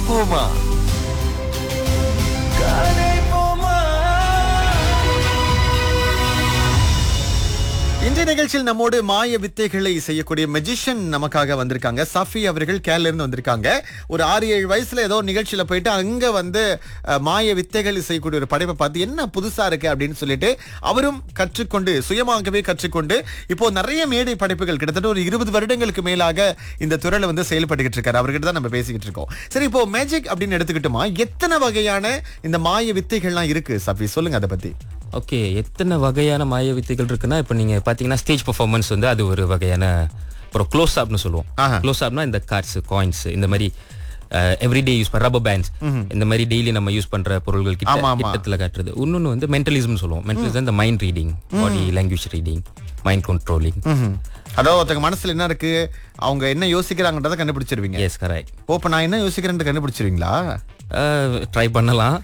போமா கதை போமா இன்றைய நிகழ்ச்சியில் நம்மோடு மாய வித்தைகளை செய்யக்கூடிய மெஜிஷியன் நமக்காக வந்திருக்காங்க சஃபி அவர்கள் கேரள இருந்து வந்திருக்காங்க ஒரு ஆறு ஏழு வயசுல ஏதோ ஒரு நிகழ்ச்சியில போயிட்டு அங்க வந்து அஹ், மாய வித்தைகள் செய்யக்கூடிய ஒரு படைப்பை பார்த்து என்ன புதுசா இருக்கு அப்படின்னு சொல்லிட்டு அவரும் கற்றுக்கொண்டு சுயமாகவே கற்றுக்கொண்டு இப்போ நிறைய மேடை படைப்புகள் கிட்டத்தட்ட ஒரு இருபது வருடங்களுக்கு மேலாக இந்த துறையில வந்து செயல்பட்டுக்கிட்டு இருக்காரு அவர்கிட்ட தான் நம்ம பேசிக்கிட்டு இருக்கோம் சரி இப்போ மேஜிக் அப்படின்னு எடுத்துக்கிட்டோமா எத்தனை வகையான இந்த மாய வித்தைகள்லாம் இருக்கு சஃபி சொல்லுங்க அதை பத்தி ஓகே எத்தனை வகையான மாய வித்தைகள் இருக்குன்னா இப்போ நீங்க பாத்தீங்கன்னா ஸ்டேஜ் பெர்ஃபார்மன்ஸ் வந்து அது ஒரு வகையான அப்புறம் க்ளோஸ் அப்னு சொல்லுவோம் ஆஹா. க்ளோஸ் அப்னா இந்த கார்ட்ஸ் காயின்ஸ் இந்த மாதிரி எவ்ரிடே யூஸ் பண்ண ரப்பர் பேண்ட்ஸ் இந்த மாதிரி டெய்லி நம்ம யூஸ் பண்ற பொருள்கள் ஆமா, கிட்ட ஆமா. கிட்டத்துல காட்டுறது இன்னொன்னு வந்து மென்டலிசம் சொல்லுவோம் மென்டலிசம் இந்த mind reading body language reading mind controlling ம்ஹும். அதாவது ஒருத்தங்க மனசுல என்ன இருக்கு அவங்க என்ன யோசிக்கிறாங்கன்றத கண்டுபிடிச்சிருவீங்க எஸ் கரெக்ட் ஓ இப்ப நான் என்ன யோசிக்கிறேன்னு கண்டுபிடிச்சிருவீங்களா ட்ரை பண்ணலாம்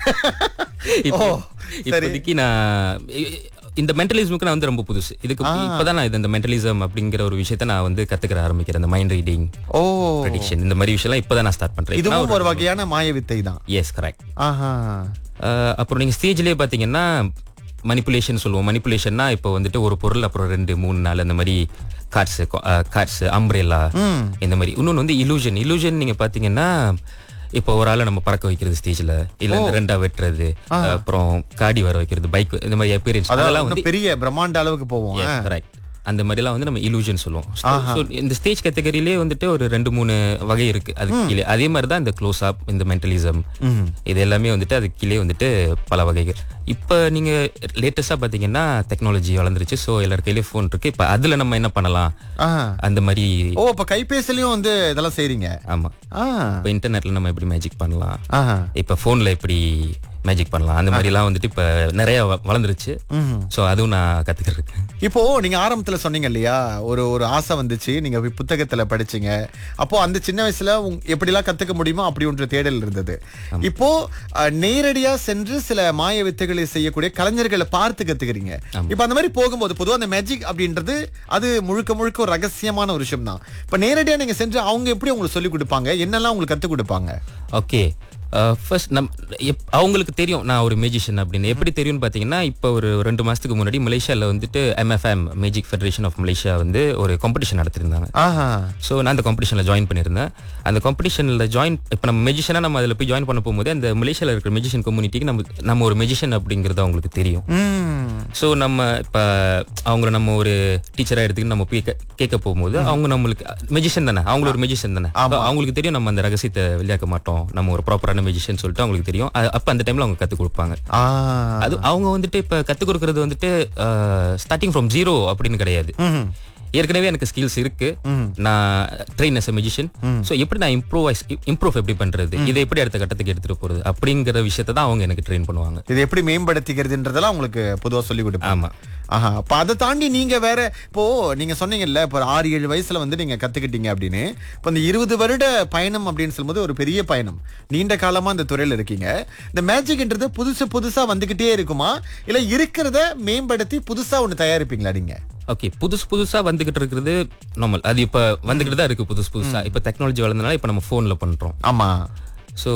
இப்போ- ஓ, சரி. இப்போதைக்கு நான் இ- இந்த மென்டலிசமுக்கு நான் வந்து ரொம்ப புதுசு இதுக்கு இப்பதான் நான் இது இந்த மென்டலிசம் அப்படிங்கிற ஒரு விஷயத்த நான் வந்து கத்துக்கிற ஆரம்பிக்கிறேன் இந்த மைண்ட் ரீடிங் ஓ ப்ரெடிக்ஷன் இந்த மாதிரி விஷயம்லாம் இப்பதான் நான் ஸ்டார்ட் பண்றேன் இதுவும் ஒரு வகையான மாய வித்தை தான் எஸ் கரெக்ட் ஆஹா அப்புறம் நீங்க ஸ்டேஜ்லயே பாத்தீங்கன்னா மணிப்புலேஷன் சொல்லுவோம் மணிப்புலேஷன்னா இப்போ வந்துட்டு ஒரு பொருள் அப்புறம் ரெண்டு மூணு நாள் அந்த மாதிரி கார்ட்ஸ் கார்ட்ஸ் அம்ப்ரெல்லா இந்த மாதிரி இன்னொன்னு வந்து இலூஷன் இலூஷன் நீங்க பாத்தீங்கன்னா இப்போ ஒரு ஆளை நம்ம பறக்க வைக்கிறது ஸ்டேஜ்ல இல்ல இந்த ரெண்டா வெட்டுறது அப்புறம் காடி வர வைக்கிறது பைக் இந்த மாதிரி appearance அதாவது அதெல்லாம் வந்து இன்னும் பெரிய பிரம்மாண்ட அளவுக்கு போவோம் Yes, correct. அந்த மாதிரிலாம் வந்து நம்ம illusion சொல்லுவோம் So, இந்த ஸ்டேஜ் கேட்டகரியிலே வந்துட்டு ஒரு ரெண்டு மூணு வகை இருக்கு அதுக்கு கீழே அதே மாதிரி தான் இந்த க்ளோஸ் அப் இந்த மென்டலிசம் இது எல்லாமே வந்துட்டு அதுக்கு கீழே வந்துட்டு பல வகைகள் இப்போ நீங்க லேட்டஸ்டா பாத்தீங்கன்னா டெக்னாலஜி வளர்ந்துருச்சு ஸோ எல்லார் கையிலயும் ஃபோன் இருக்கு இப்போ அதுல நம்ம என்ன பண்ணலாம் ஆஹா. அந்த மாதிரி ஓ இப்ப கைபேசிலையும் வந்து இதெல்லாம் செய்றீங்க ஆமா ஆ இப்போ இன்டர்நெட்ல நம்ம எப்படி மேஜிக் பண்ணலாம் ஆஹா இப்போ ஃபோன்ல எப்படி மேஜிக் பண்ணலாம் அந்த மாதிரிலாம் வந்துட்டு இப்போ நிறைய வ- வளர்ந்துருச்சு ஸோ அதுவும் நான் கத்துக்கிட்டு இருக்கேன் இப்போ நீங்க ஆரம்பத்துல சொன்னீங்க இல்லையா ஒரு ஒரு ஆசை வந்துச்சு நீங்க போய் புத்தகத்துல படிச்சீங்க அப்போ அந்த சின்ன வயசுல உங்க- எப்படிலாம் கத்துக்க முடியுமோ அப்படி ஒன்று தேடல் இருந்தது இப்போ அஹ், நேரடியா சென்று சில மாய வித்தைகளை செய்யக்கூடிய கலைஞர்களை பார்த்து கத்துக்கிறீங்க இப்போ அந்த மாதிரி போகும்போது பொதுவா அந்த மேஜிக் அப்படின்றது அது முழுக்க முழுக்க ஒரு ரகசியமான ஒரு விஷயம் தான் இப்போ நேரடியா நீங்க சென்று அவங்க எப்படி உங்களுக்கு சொல்லி கொடுப்பாங்க என்னெல்லாம் உங்களுக்கு கத்து கொடுப்பாங்க ஓகே ஃபர்ஸ்ட் நம் எப்- அவங்களுக்கு தெரியும் நான் ஒரு மேஜிஷியன் அப்படின்னு எப்படி தெரியும்னு பார்த்தீங்கன்னா இப்போ ஒரு ரெண்டு மாசத்துக்கு முன்னாடி மலேசியாவில் வந்துட்டு MFM magic federation of Malaysia வந்து ஒரு காம்படிஷன் நடத்திருந்தாங்க ஆஹா ஸோ நான் அந்த காம்படிஷனில் ஜாயின் பண்ணியிருந்தேன் அந்த காம்படிஷனில் ஜாயின் இப்போ நம்ம மெஜிஷியனாக நம்ம அதில் போய் ஜாயின் பண்ண போகும்போது அந்த மலேசியாவில் இருக்கிற மெஜிஷியன் கம்யூனிட்டிக்கு நம்ம நம்ம ஒரு மெஜிஷியன் அப்படிங்கிறது அவங்களுக்கு தெரியும் ம் ஸோ நம்ம இப்போ அவங்கள நம்ம ஒரு டீச்சராக எடுத்துக்கிட்டு நம்ம போய் கே- கேட்க போகும்போது அவங்க நம்மளுக்கு மெஜிஷியன் தானே அவங்க ஒரு மெஜிஷியன் தானே So, அவங்களுக்கு தெரியும் நம்ம அந்த ரகசியத்தை வெளியாக்க மாட்டோம் நம்ம ஒரு ப்ராப்பரான மெஜிஷியன் சொல்லிட்டு அவங்களுக்கு தெரியும் அ- அப்ப அந்த டைம்ல அவங்க கற்றுக் கொடுப்பாங்க ஆ அது அவங்க வந்துட்டு இப்ப கற்றுக் கொடுக்கறது வந்துட்டு ஸ்டார்டிங் ஃப்ரம் ஜீரோ அப்படின்னு கிடையாது ஏற்கனவே எனக்கு ஸ்கில்ஸ் இருக்கு நான் ட்ரெயின் எஸ் மெஜிஷியன் ஸோ எப்படி நான் இம்ப்ரூவைஸ் இம்ப்ரூவ் எப்படி பண்றது இதை எப்படி அடுத்த கட்டத்துக்கு எடுத்துட்டு போறது அப்படிங்கிற விஷயத்தை தான் அவங்க எனக்கு ட்ரெயின் பண்ணுவாங்க இதை எப்படி மேம்படுத்திக்கிறதுன்றதெல்லாம் உங்களுக்கு பொதுவா சொல்லி கொடுப்பாங்க ஆமா ஆஹா அப்ப அதை தாண்டி நீங்க வேற இப்போ நீங்க சொன்னீங்கல்ல இப்போ ஆறு ஏழு வயசுல வந்து நீங்க கத்துக்கிட்டீங்க அப்படின்னு இப்போ இந்த இருபது வருட பயணம் அப்படின்னு சொல்லும்போது ஒரு பெரிய பயணம் நீண்ட காலமா இந்த துறையில இருக்கீங்க இந்த மேஜிக்ன்றது புதுசு புதுசா வந்துகிட்டே இருக்குமா இல்ல இருக்கிறத மேம்படுத்தி புதுசா ஒண்ணு தயாரிப்பீங்களா நீங்க ஓகே புதுசு புதுசா வந்துகிட்டு இருக்கிறது நார்மல் அது இப்ப வந்துகிட்டு தான் இருக்கு புதுசு புதுசா இப்ப டெக்னாலஜி வளர்ந்தனால இப்ப நம்ம போன்ல பண்றோம் ஆமா ஸோ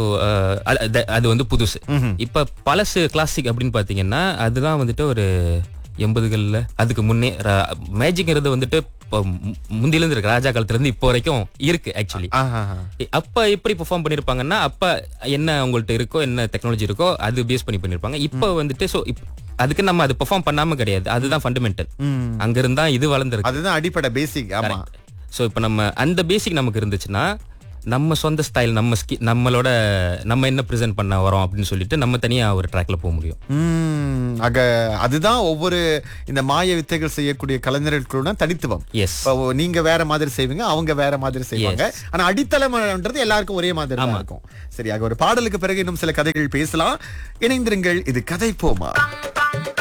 அது வந்து புதுசு இப்ப பழசு கிளாசிக் அப்படின்னு பாத்தீங்கன்னா அதுதான் வந்துட்டு ஒரு எண்பதுகள்ல அதுக்கு முன்னே மேஜிக்ங்கிறது வந்துட்டு இப்போ மு- முந்தில இருந்து இருக்கு ராஜா காலத்துல இருந்து இப்போ வரைக்கும் இருக்கு ஆக்சுவலி ஆஹா அப்ப எப்படி பெர்ஃபார்ம் பண்ணிருப்பாங்கன்னா அப்ப என்ன அவங்கள்ட்ட இருக்கோ என்ன டெக்னாலஜி இருக்கோ அது பேஸ் பண்ணி பண்ணிருப்பாங்க இப்ப வந்துட்டு ஸோ அதுக்கு நம்ம அது பெர்ஃபார்ம் பண்ணாம கிடையாது அதுதான் ஃபண்டமெண்டல் அங்க இருந்தா இது வளர்ந்துருக்கு அதுதான் அடிப்படை பேசிக் ஆமா ஸோ இப்போ நம்ம அந்த பேசிக் நமக்கு இருந்துச்சுன்னா நம்ம சொந்த ஸ்டைல் நம்ம ஸ்கி நம்மளோட நம்ம என்ன ப்ரெசென்ட் பண்ண வரோம் அப்படின்னு சொல்லிட்டு நம்ம தனியா ஒரு ட்ராக்ல போக முடியும் உம் ஆக அதுதான் ஒவ்வொரு இந்த மாய வித்தைகள் செய்யக்கூடிய கலைஞர்களுக்குள்ள தனித்துவம் எஸ் இப்போ நீங்க வேற மாதிரி செய்வீங்க அவங்க வேற மாதிரி செய்வாங்க ஆனா அடித்தளம்ன்றது எல்லாருக்கும் ஒரே மாதிரி தான் இருக்கும் சரி ஆக ஒரு பாடலுக்கு பிறகு இன்னும் சில கதைகள் பேசலாம் இணைந்திருங்கள் இது கதை போமா